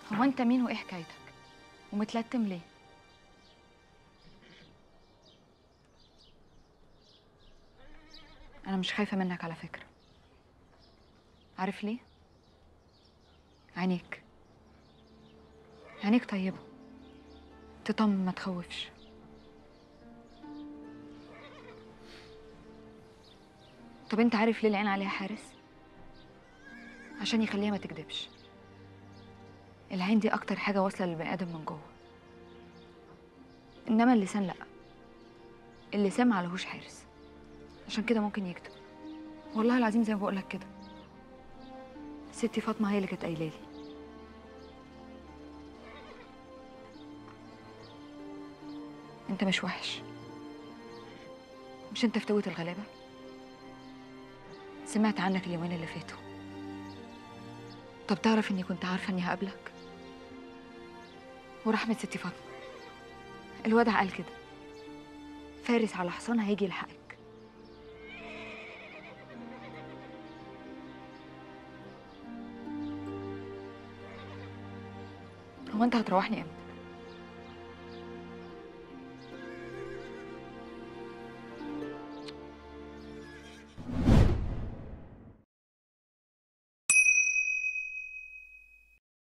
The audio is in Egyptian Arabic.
هو انت مين وايه حكايتك ومتلتم ليه انا مش خايفه منك على فكره عارف ليه عينيك عينيك طيبه تطمن ما تخوفش طب انت عارف ليه العين عليها حارس عشان يخليها ما تكدبش العين دي اكتر حاجه واصله للبني ادم من جوه انما اللسان لا اللسان معلهوش حارس عشان كده ممكن يكتب والله العظيم زي ما بقولك كده ستي فاطمه هي اللي كانت قايله لي انت مش وحش مش انت فتوة الغلابه سمعت عنك اليومين اللي فاتوا طب تعرف اني كنت عارفه اني هقابلك ورحمة ستي فاطمه الوضع قال كده فارس على حصان هيجي يلحقك هو انت هتروحني امتى